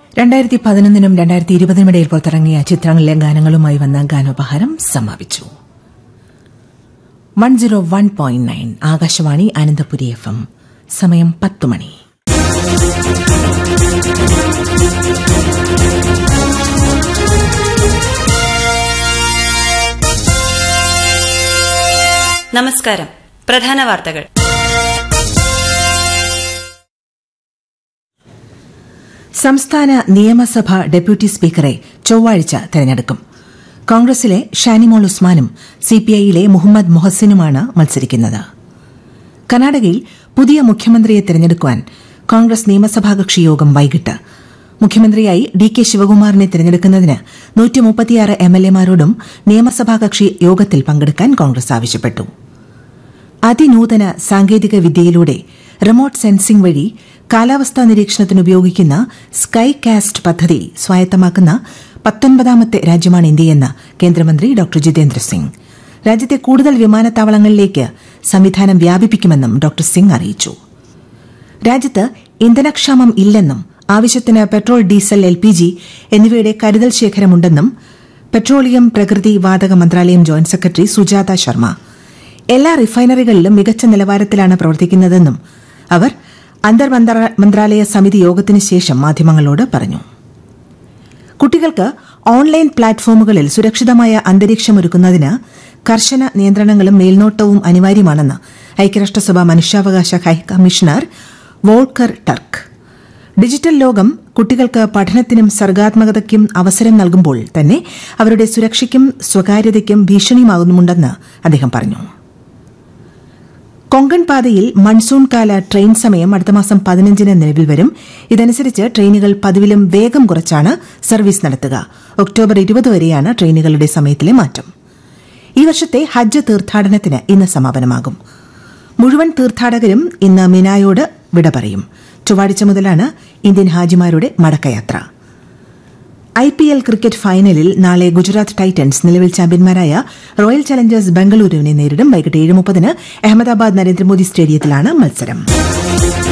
രണ്ടായിരത്തി പതിനൊന്നിനും രണ്ടായിരത്തി ഇരുപതിനും ഇടയിൽ പുറത്തിറങ്ങിയ ചിത്രങ്ങളിലെ ഗാനങ്ങളുമായി വന്ന ഗാനോപഹാരം സമാപിച്ചു one zero one point nine Akashvani Ananthapuri F M സമയം പത്ത് മണി നമസ്കാരം പ്രധാന വാർത്തകൾ സംസ്ഥാന നിയമസഭ ഡെപ്യൂട്ടി സ്പീക്കറെ ചൊവ്വാഴ്ച തെരഞ്ഞെടുക്കും കോൺഗ്രസിലെ ഷാനിമോൾ ഉസ്മാനും സിപിഐയിലെ മുഹമ്മദ് മൊഹസിനുമാണ് മത്സരിക്കുന്നത് കർണാടകയിൽ പുതിയ മുഖ്യമന്ത്രിയെ തെരഞ്ഞെടുക്കുവാൻ കോൺഗ്രസ് നിയമസഭാ കക്ഷി യോഗം വൈകിട്ട് മുഖ്യമന്ത്രിയായി ഡി കെ ശിവകുമാറിനെ തെരഞ്ഞെടുക്കുന്നതിന് എംഎൽഎമാരോടും നിയമസഭാ കക്ഷി യോഗത്തിൽ പങ്കെടുക്കാൻ കോൺഗ്രസ് ആവശ്യപ്പെട്ടു അതിനൂതന സാങ്കേതിക വിദ്യയിലൂടെ റിമോട്ട് സെൻസിംഗ് വഴി കാലാവസ്ഥാ നിരീക്ഷണത്തിന് ഉപയോഗിക്കുന്ന സ്കൈ കാസ്റ്റ് പദ്ധതി സ്വായത്തമാക്കുന്ന പത്തൊൻപതാമത്തെ രാജ്യമാണ് ഇന്ത്യയെന്ന് കേന്ദ്രമന്ത്രി ഡോക്ടർ ജിതേന്ദ്ര സിംഗ് രാജ്യത്തെ കൂടുതൽ വിമാനത്താവളങ്ങളിലേക്ക് സംവിധാനം വ്യാപിപ്പിക്കുമെന്നും ഡോക്ടർ സിംഗ് അറിയിച്ചു രാജ്യത്ത് ഇന്ധനക്ഷാമം ഇല്ലെന്നും ആവശ്യത്തിന് petrol diesel L P G എന്നിവയുടെ കരുതൽ ശേഖരമുണ്ടെന്നും പെട്രോളിയം പ്രകൃതി വാതക മന്ത്രാലയം ജോയിന്റ് സെക്രട്ടറി സുജാത ശർമ്മ എല്ലാ റിഫൈനറികളിലും മികച്ച നിലവാരത്തിലാണ് പ്രവർത്തിക്കുന്നതെന്നും അവർ അന്തർ മന്ത്രാലയ സമിതി യോഗത്തിന് ശേഷം മാധ്യമങ്ങളോട് പറഞ്ഞു കുട്ടികൾക്ക് ഓൺലൈൻ പ്ലാറ്റ്ഫോമുകളിൽ സുരക്ഷിതമായ അന്തരീക്ഷമൊരുക്കുന്നതിന് കർശന നിയന്ത്രണങ്ങളും മേൽനോട്ടവും അനിവാര്യമാണെന്ന് ഐക്യരാഷ്ട്രസഭ മനുഷ്യാവകാശ ഹൈക്കമ്മീഷണർ വോൾക്കർ ടർക്ക് ഡിജിറ്റൽ ലോകം കുട്ടികൾക്ക് പഠനത്തിനും സർഗാത്മകതയ്ക്കും അവസരം നൽകുമ്പോൾ തന്നെ അവരുടെ സുരക്ഷയ്ക്കും സ്വകാര്യതയ്ക്കും ഭീഷണിയുമാകുന്നുണ്ടെന്ന് അദ്ദേഹം പറഞ്ഞു കൊങ്കൺ പാതയിൽ മൺസൂൺ കാല ട്രെയിൻ സമയം അടുത്ത മാസം പതിനഞ്ചിന് നിലവിൽ വരും ഇതനുസരിച്ച് ട്രെയിനുകൾ പതിവിലും വേഗം കുറച്ചാണ് സർവീസ് നടത്തുക ഒക്ടോബർ ഇരുപത് വരെയാണ് ട്രെയിനുകളുടെ സമയത്തിലെ മാറ്റം ഈ വർഷത്തെ ഹജ്ജ് തീർത്ഥാടനത്തിന് ഇന്ന് സമാപനമാകും മുഴുവൻ തീർത്ഥാടകരും ഇന്ന് മിനായോട് വിട പറയും ചൊവ്വാഴ്ച മുതലാണ് ഇന്ത്യൻ ഹാജിമാരുടെ മടക്കയാത്ര ഐ പി എൽ ക്രിക്കറ്റ് ഫൈനലിൽ നാളെ ഗുജറാത്ത് ടൈറ്റൻസ് നിലവിൽ ചാമ്പ്യന്മാരായ റോയൽ ചലഞ്ചേഴ്സ് ബംഗളൂരുവിനെ നേരിടും വൈകിട്ട് ഏഴ് മുപ്പതിന് അഹമ്മദാബാദ് നരേന്ദ്രമോദി സ്റ്റേഡിയത്തിലാണ് മത്സരം